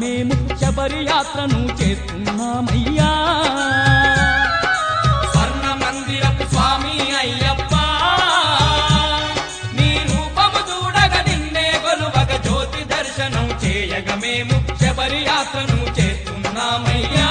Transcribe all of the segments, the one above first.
మేము శబరి యాత్రను చేస్తున్నామయ్యా స్వర్ణ మందిరపు స్వామి అయ్యప్ప నీ రూపము చూడగ నిన్నే గొలువగ జ్యోతి దర్శనం చేయగ మేము శబరి యాత్రను చేస్తున్నామయ్యా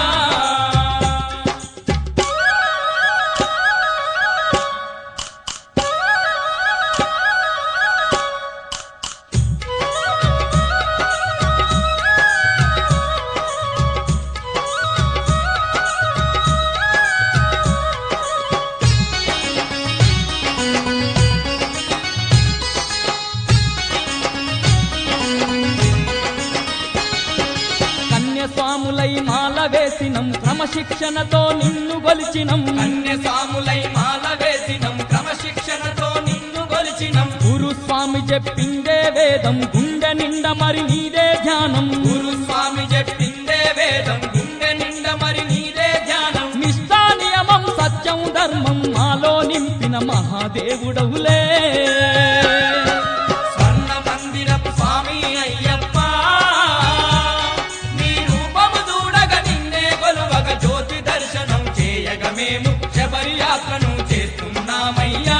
కన్యస్వాములై మాల వేసినం క్రమశిక్షణతో నిన్ను గొలిచినం కన్యసాములై మాల వేసినం క్రమశిక్షణతో నిన్ను గొలిచినం గురుస్వామి చెప్పిందే వేదం గుండె నిండ మరి నీదే ధ్యానం గురు స్వామి చెప్పిందే వేదం గుండె నిండ మరి నీదే ధ్యానం నిష్టా నియమం సత్యం ధర్మం మాలో నింపిన మహాదేవుడవులే స్వర్ణ మందిరపు స్వామి అయ్యప్ప నీ రూపము చూడగ నిన్నే కొలువగ జ్యోతి దర్శనం చేయగ మేము శబరి యాత్రను చేస్తున్నామయ్యా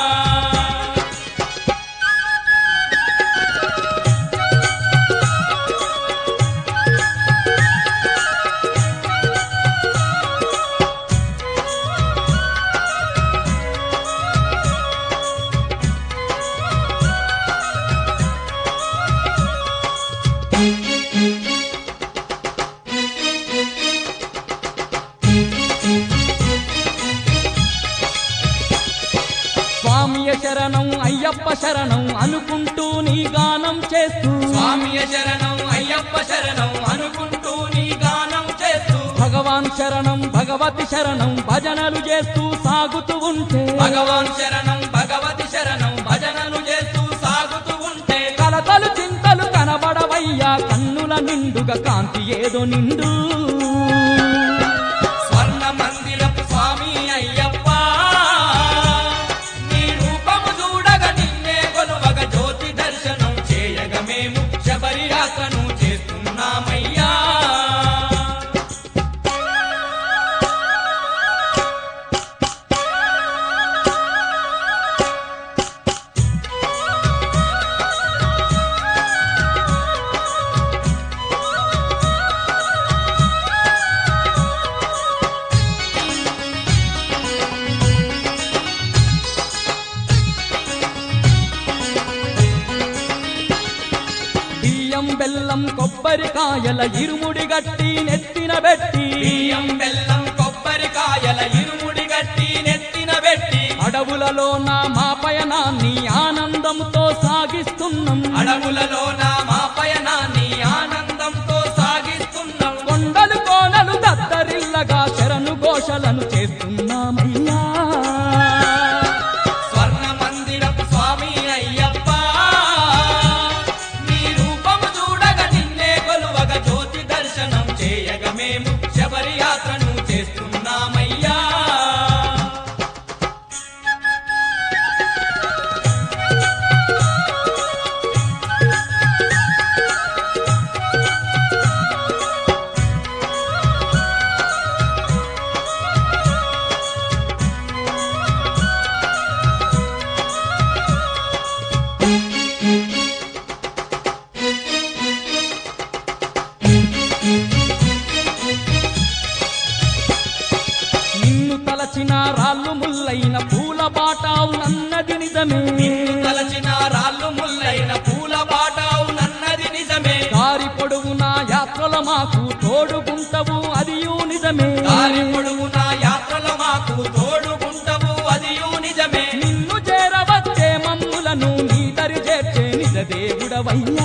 స్వామియ శరణం అయ్యప్ప శరణం అనుకుంటూ నీ గానం చేస్తూ స్వామియ శరణం అయ్యప్ప శరణం అనుకుంటూ నీ గానం చేస్తూ భగవాన్ శరణం భగవతి శరణం భజనలు చేస్తూ సాగుతూ ఉంటే భగవాన్ శరణం భగవతి శరణం భజనలు చేస్తూ సాగుతూ ఉంటే కలతలు చింతలు కనబడవయ్యా కన్నుల నిండుగా కాంతి ఏదో నిండు స్వర్ణ మందిరపు స్వామి అయ్యప్ప నీ రూపము చూడగ నిన్నే కొలువగ జ్యోతి దర్శనం చేయగ మేము శబరి యాత్రను చేస్తున్నామయ్యా బియ్యం బెల్లం కొబ్బరికాయల ఇరుముడి గట్టి నెత్తిన పెట్టి బియ్యం బెల్లం కొబ్బరికాయల ఇరుముడి గట్టి నెత్తిన పెట్టి అడవులలో నా మా పయనాన్ని ఆనందంతో సాగిస్తున్నాం అడవులలో నా మా పయనాన్ని ఆనందంతో సాగిస్తున్నాం కొండలు కోనలు దత్తరిల్లగా శరణు ఘోషలను చేస్తున్నామయ్యా స్వర్ణ మందిరపు స్వామి అయ్యప్ప నీ రూపము చూడగ నిన్నే కొలువగ జ్యోతి దర్శనం చేయగ మేము శబరి యాత్రను చేస్తున్నామయ్యా నిన్ను తలచిన రాళ్ళు ముల్లైన పూల బాటావు నన్నది నిజమే నిన్ను తలచిన రాళ్ళు ముల్లైన పూల బాటావు నన్నది నిజమే దారి పొడవునా యాత్రల మాకు తోడుకుంటవు అదియూ నిజమే దారి పొడుగున యాత్రల మాకు తోడుకుంటవు అదియు నిజమే నిన్ను చేరవచ్చే మమ్ములను నీ దరి చేర్చే నిజ దేవుడవయ్యా